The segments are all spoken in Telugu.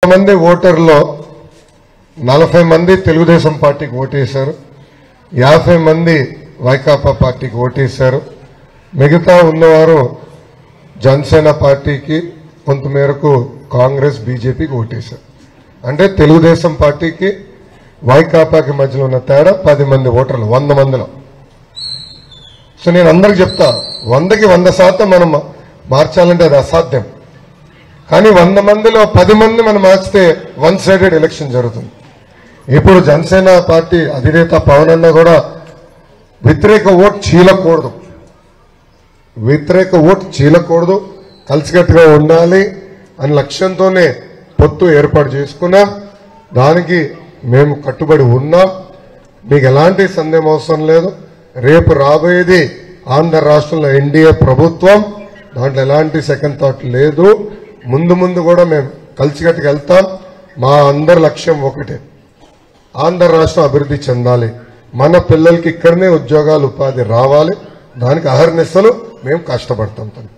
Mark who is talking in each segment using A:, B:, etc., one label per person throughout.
A: మంది ఓటర్లో నలభై మంది తెలుగుదేశం పార్టీకి ఓటేశారు యాభై మంది వైకాపా పార్టీకి ఓటేశారు మిగతా ఉన్నవారు జనసేన పార్టీకి కొంతమేరకు కాంగ్రెస్ బీజేపీకి ఓటేశారు అంటే తెలుగుదేశం పార్టీకి వైకాపాకి మధ్యలో ఉన్న తేడా పది మంది ఓటర్లు వంద మందిలో సో నేను అందరికి చెప్తా వందకి వంద శాతం మనం మార్చాలంటే అది అసాధ్యం కానీ వంద మందిలో పది మంది మనం మార్చితే వన్ సైడెడ్ ఎలక్షన్ జరుగుతుంది ఇప్పుడు జనసేన పార్టీ అధినేత పవన్ అన్న కూడా వ్యతిరేక ఓట్ చీలకూడదు వ్యతిరేక ఓట్ చీలకూడదు కలిసికట్టుగా ఉండాలి అని లక్ష్యంతోనే పొత్తు ఏర్పాటు చేసుకున్నాం దానికి మేము కట్టుబడి ఉన్నాం మీకు ఎలాంటి సందేహం అవసరం లేదు రేపు రాబోయేది ఆంధ్ర రాష్ట్రంలో ఎన్డీఏ ప్రభుత్వం దాంట్లో ఎలాంటి సెకండ్ థాట్ లేదు ముందు ముందు కూడా మేము కలిసికట్టుగా వెళ్తాం మా అందరి లక్ష్యం ఒకటే ఆంధ్ర రాష్ట్రం అభివృద్ధి చెందాలి మన పిల్లలకి ఇక్కడనే ఉద్యోగాలు ఉపాధి రావాలి దానికి అహర్నిశలు మేము కష్టపడతాం తను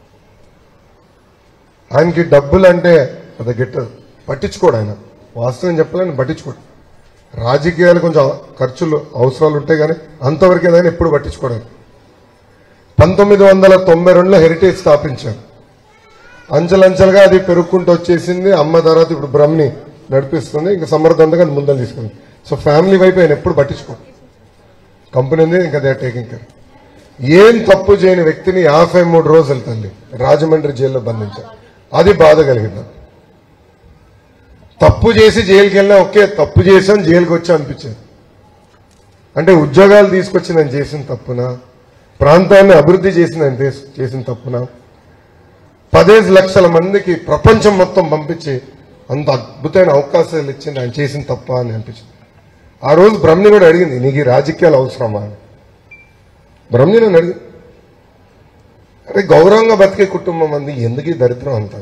A: ఆయనకి డబ్బులు అంటే అది గిట్ట పట్టించుకోడు ఆయన వాస్తవం చెప్పాలని పట్టించుకోడు రాజకీయాలు కొంచెం ఖర్చులు అవసరాలు ఉంటాయి కానీ అంతవరకు ఏదైనా ఎప్పుడు పట్టించుకోడు ఆయన. పంతొమ్మిది వందల తొంభై రెండులో హెరిటేజ్ స్థాపించారు అంచెలంచెలుగా అది పెరుగుకుంటూ వచ్చేసింది అమ్మ తర్వాత ఇప్పుడు బ్రహ్మని నడిపిస్తుంది ఇంకా సమర్థవంతంగా అది ముందలు తీసుకుంది సో ఫ్యామిలీ వైపు ఆయన ఎప్పుడు పట్టించుకోడు కంపెనీ ఉంది ఇంకా దే టేకింగ్ కేర్ ఏం తప్పు చేయని వ్యక్తిని యాభై మూడు రోజులు తల్లి రాజమండ్రి జైల్లో బంధించారు అది బాధ కలిగింది తప్పు చేసి జైలుకి వెళ్ళినా ఒకే తప్పు చేసాం జైలుకి వచ్చా అనిపించింది అంటే ఉద్యోగాలు తీసుకొచ్చి నేను చేసిన తప్పునా ప్రాంతాన్ని అభివృద్ధి చేసి నేను చేస్- చేసిన తప్పునా పదేసి లక్షల మందికి ప్రపంచం మొత్తం పంపించి అంత అద్భుతమైన అవకాశాలు ఇచ్చింది ఆయన చేసిన తప్ప అని అనిపించింది ఆ రోజు బ్రహ్మని కూడా అడిగింది నీకు ఈ రాజకీయాలు అవసరమా అని బ్రహ్మని నన్ను అడిగింది అరే గౌరవంగా బతికే కుటుంబం అంది ఎందుకు ఈ దరిద్రం అంతా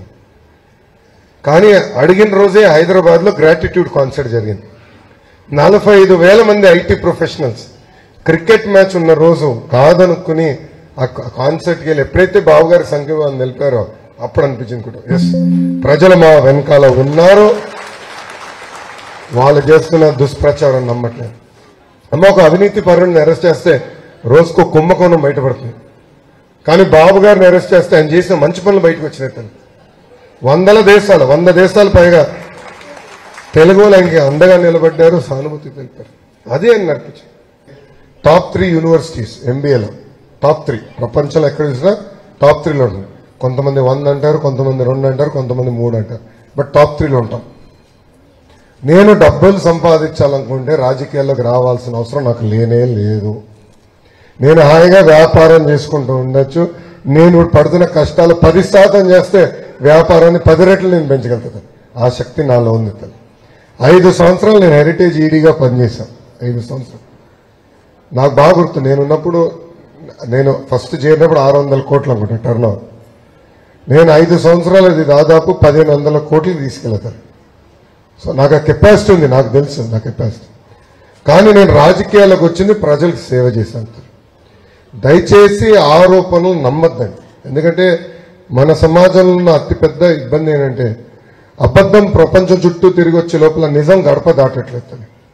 A: కానీ అడిగిన రోజే హైదరాబాద్ లో గ్రాటిట్యూడ్ కాన్సర్ట్ జరిగింది నలభై ఐదు వేల మంది ఐటీ ప్రొఫెషనల్స్ క్రికెట్ మ్యాచ్ ఉన్న రోజు కాదనుకుని ఆ కాన్సర్ట్కి వెళ్ళి ఎప్పుడైతే బాబుగారి సంఖ్య నిలిపారో అప్పుడు అనిపించింది కూడా ఎస్ ప్రజలు మా వెనకాల ఉన్నారు వాళ్ళు చేస్తున్న దుష్ప్రచారం నమ్మట్లేదు అమ్మ ఒక అవినీతి పరుడిని అరెస్ట్ చేస్తే రోజుకో కుంభకోణం బయటపడుతుంది కానీ బాబు గారిని అరెస్ట్ చేస్తే ఆయన చేసిన మంచి పనులు బయటకు వచ్చినాయి తను వందల దేశాలు వంద దేశాలు పైగా తెలుగు వాళ్ళు ఆయనకి అండగా నిలబడ్డారు సానుభూతి తెలిపారు అదే ఆయన నడిపించి టాప్ త్రీ యూనివర్సిటీస్ ఎంబీఏలో టాప్ త్రీ ప్రపంచంలో ఎక్కడ చూసినా టాప్ త్రీలో ఉంటుంది కొంతమంది వంద అంటారు కొంతమంది రెండు అంటారు కొంతమంది మూడు అంటారు బట్ టాప్ త్రీలో ఉంటాం నేను డబ్బులు సంపాదించాలనుకుంటే రాజకీయాల్లోకి రావాల్సిన అవసరం నాకు లేనే లేదు నేను హాయిగా వ్యాపారం చేసుకుంటూ ఉండొచ్చు నేను ఇప్పుడు పడుతున్న కష్టాలు పది శాతం చేస్తే వ్యాపారాన్ని పది రెట్లు నేను పెంచగలుగుతాను ఆ శక్తి నాలో ఉంది తల్లి ఐదు సంవత్సరాలు నేను హెరిటేజ్ ఈడీగా పనిచేశాను ఐదు సంవత్సరాలు నాకు బాగా గుర్తు నేనున్నప్పుడు నేను ఫస్ట్ చేరినప్పుడు ఆరు వందల కోట్లు అనుకుంటా టర్న్ ఓవర్ నేను ఐదు సంవత్సరాలు ఇది దాదాపు పదిహేను వందల కోట్లు తీసుకెళ్తాను సో నాకు ఆ కెపాసిటీ ఉంది నాకు తెలుసు నా కెపాసిటీ కానీ నేను రాజకీయాలకు వచ్చింది ప్రజలకు సేవ చేశాను దయచేసి ఆరోపణలు నమ్మద్దండి ఎందుకంటే మన సమాజంలో ఉన్న అతిపెద్ద ఇబ్బంది ఏంటంటే అబద్ధం ప్రపంచం చుట్టూ తిరిగి వచ్చే లోపల నిజం గడప దాటట్లేదు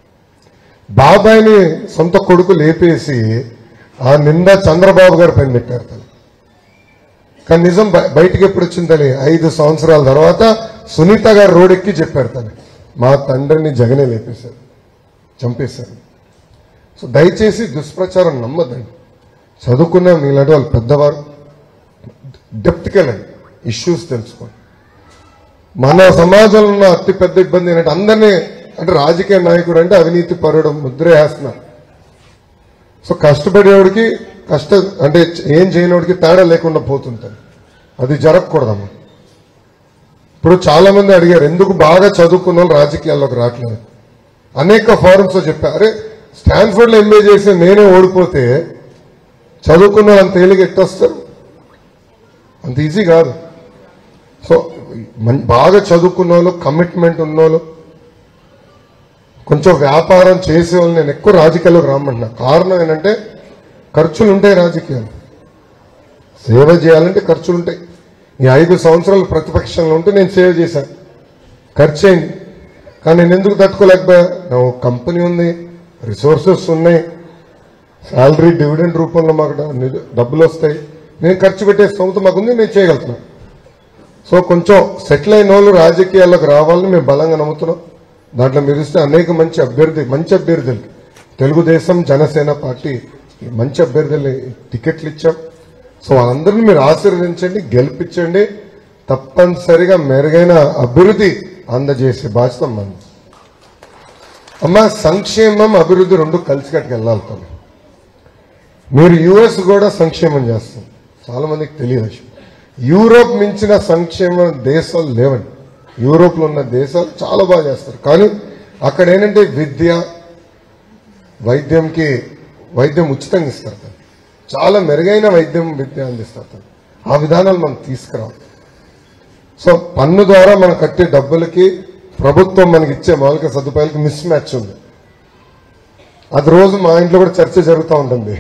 A: బాబాయిని సొంత కొడుకు లేపేసి ఆ నింద చంద్రబాబు గారి పైన పెట్టారు తను కానీ నిజం బయ- బయటికి ఎప్పుడు వచ్చింది తల్లి ఐదు సంవత్సరాల తర్వాత సునీత గారు రోడెక్కి చెప్పారు తను మా తండ్రిని జగనే లేపేశారు చంపేశారు సో దయచేసి దుష్ప్రచారం నమ్మద్దండి చదువుకున్న మీలాంటి వాళ్ళు పెద్దవారు డెప్త్కి వెళ్ళండి ఇష్యూస్ తెలుసుకోండి మన సమాజంలో ఉన్న అతి పెద్ద ఇబ్బంది ఏంటంటే అందరినీ అంటే రాజకీయ నాయకుడు అంటే అవినీతి పరుడు ముద్ర వేస్తున్నారు సో కష్టపడేవాడికి కష్ట అంటే ఏం చేయనోడికి తేడా లేకుండా పోతుంటారు అది జరగకూడదమ్మా ఇప్పుడు చాలా మంది అడిగారు ఎందుకు బాగా చదువుకున్న వాళ్ళు రాజకీయాల్లోకి రావట్లేదు అనేక ఫారమ్స్ లో చెప్పారు అరే స్టాన్ఫర్డ్ లో ఎంబీఏ చేసి నేనే ఓడిపోతే చదువుకున్న వాళ్ళు అంత తేలిక ఎట్టొస్తారు అంత ఈజీ కాదు సో మన్- బాగా చదువుకున్న వాళ్ళు కమిట్మెంట్ ఉన్న వాళ్ళు కొంచెం వ్యాపారం చేసే వాళ్ళు నేను ఎక్కువ రాజకీయాల్లోకి రమ్మంటున్నా కారణం ఏంటంటే ఖర్చులు ఉంటాయి రాజకీయాలు సేవ చేయాలంటే ఖర్చులు ఉంటాయి ఈ ఐదు సంవత్సరాలు ప్రతిపక్షంలో ఉంటే నేను సేవ చేశాను ఖర్చు అయింది కానీ నేను ఎందుకు తట్టుకోలేకపోయా నా ఒక కంపెనీ ఉంది రిసోర్సెస్ ఉన్నాయి శాలరీ డివిడెండ్ రూపంలో మాకు డ- నిధు- డబ్బులు వస్తాయి నేను ఖర్చు పెట్టే స్థోమత మాకుంది నేను చేయగలుగుతున్నాను సో కొంచెం సెటిల్ అయిన వాళ్ళు రాజకీయాల్లోకి రావాలని మేము బలంగా నమ్ముతున్నాం దాంట్లో మీరు ఇస్తే అనేక మంచి అభ్యర్థి మంచి అభ్యర్థులు తెలుగుదేశం జనసేన పార్టీ మంచి అభ్యర్థులు టికెట్లు ఇచ్చాం సో వాళ్ళందరినీ మీరు ఆశీర్వదించండి గెలిపించండి తప్పనిసరిగా మెరుగైన అభివృద్ధి అందజేసే బాధ్యత మంది అమ్మ సంక్షేమం అభివృద్ధి రెండు కలిసికట్టుకు వెళ్ళాలి తల్లి. మీరు యుఎస్ కూడా సంక్షేమం చేస్తారు చాలా మందికి తెలియదు విషయం. యూరోప్ మించిన సంక్షేమ దేశాలు లేవండి యూరోప్ లో ఉన్న దేశాలు చాలా బాగా చేస్తారు కానీ అక్కడ ఏంటంటే విద్య వైద్యంకి వైద్యం ఉచితంగా ఇస్తారు తను. చాలా మెరుగైన వైద్యం విద్య అందిస్తారు తను. ఆ విధానాలు మనం తీసుకురావాలి సో పన్ను ద్వారా మనం కట్టే డబ్బులకి ప్రభుత్వం మనకి ఇచ్చే మౌలిక సదుపాయాలకి మిస్ మ్యాచ్ ఉంది అది రోజు మా ఇంట్లో కూడా చర్చ జరుగుతూ ఉంటుంది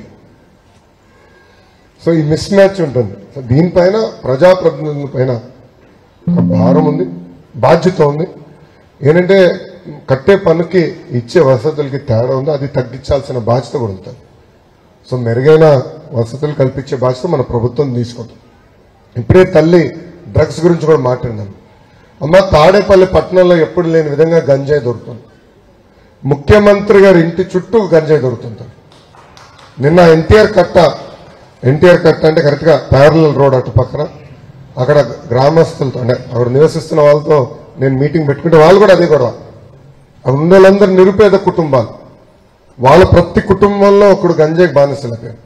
A: సో ఈ మిస్ మ్యాచ్ ఉంటుంది సో దీనిపైన ప్రజాప్రతినిధుల పైన ఒక భారం ఉంది బాధ్యత ఉంది ఏంటంటే కట్టే పన్నుకి ఇచ్చే వసతులకి తేడా ఉంది అది తగ్గించాల్సిన బాధ్యత కూడా ఉంటుంది సో మెరుగైన వసతులు కల్పించే బాధ్యత మన ప్రభుత్వం తీసుకుంటుంది ఇప్పుడే తల్లి డ్రగ్స్ గురించి కూడా మాట్లాడినాను అమ్మ తాడేపల్లి పట్టణంలో ఎప్పుడు లేని విధంగా గంజాయి దొరుకుతుంది ముఖ్యమంత్రి గారి ఇంటి చుట్టూ గంజాయి దొరుకుతుంది నిన్న ఎన్టీఆర్ కట్ట ఎన్టీఆర్ కట్ట అంటే కరెక్ట్ గా ప్యారల రోడ్ అటు పక్కన అక్కడ గ్రామస్తులతో అంటే అక్కడ నివసిస్తున్న వాళ్ళతో నేను మీటింగ్ పెట్టుకుంటే వాళ్ళు కూడా అదే గొడవ అక్కడ ఉన్న వాళ్ళందరూ నిరుపేద కుటుంబాలు వాళ్ళ ప్రతి కుటుంబంలో ఒకడు గంజాయికి బానిసలైపోయారు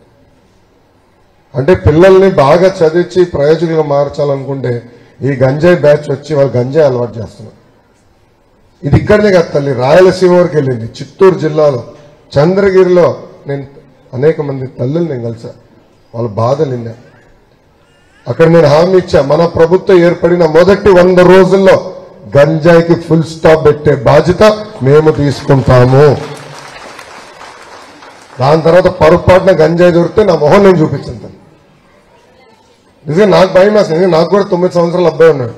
A: అంటే పిల్లల్ని బాగా చదివించి ప్రయోజకులుగా మార్చాలనుకుంటే ఈ గంజాయి బ్యాచ్ వచ్చి వాళ్ళు గంజాయి అలవాటు చేస్తున్నారు ఇది ఇక్కడనే కాదు తల్లి రాయలసీమ వరకు వెళ్ళింది చిత్తూరు జిల్లాలో చంద్రగిరిలో నేను అనేక మంది తల్లులు నేను కలిసా వాళ్ళ బాధలు విన్నా అక్కడ నేను హామీ ఇచ్చా మన ప్రభుత్వం ఏర్పడిన మొదటి వంద రోజుల్లో గంజాయికి ఫుల్ స్టాప్ పెట్టే బాధ్యత మేము తీసుకుంటాము దాని తర్వాత పొరపాటున గంజాయి దొరికితే నా మొహం నేను చూపించాను తల్లి. నిజంగా నాకు భయం వేస్తుంది నాకు కూడా తొమ్మిది సంవత్సరాలు అబ్బాయి ఉన్నాడు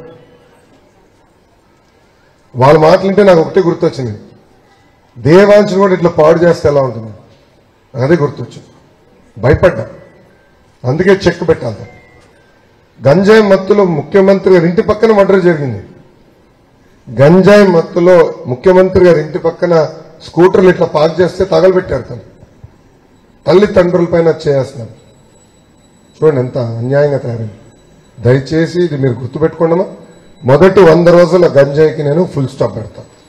A: వాళ్ళ మాటలుంటే నాకు ఒకటే గుర్తొచ్చింది దేవాంశను కూడా ఇట్లా పాడు చేస్తే ఎలా ఉంటుంది నాకు అదే గుర్తొచ్చింది భయపడ్డా అందుకే చెక్ పెట్టాలి గంజాయి మత్తులో ముఖ్యమంత్రి గారి ఇంటి పక్కన మర్డర్ జరిగింది గంజాయి మత్తులో ముఖ్యమంత్రి గారి ఇంటి పక్కన స్కూటర్లు ఇట్లా పార్క్ చేస్తే తగలబెట్టారు తను తల్లిదండ్రుల పైన చేస్తున్నారు చూడండి ఎంత అన్యాయంగా తయారైంది దయచేసి ఇది మీరు గుర్తుపెట్టుకోండమా మొదటి వంద రోజుల గంజాయికి నేను ఫుల్ స్టాప్ పెడతాను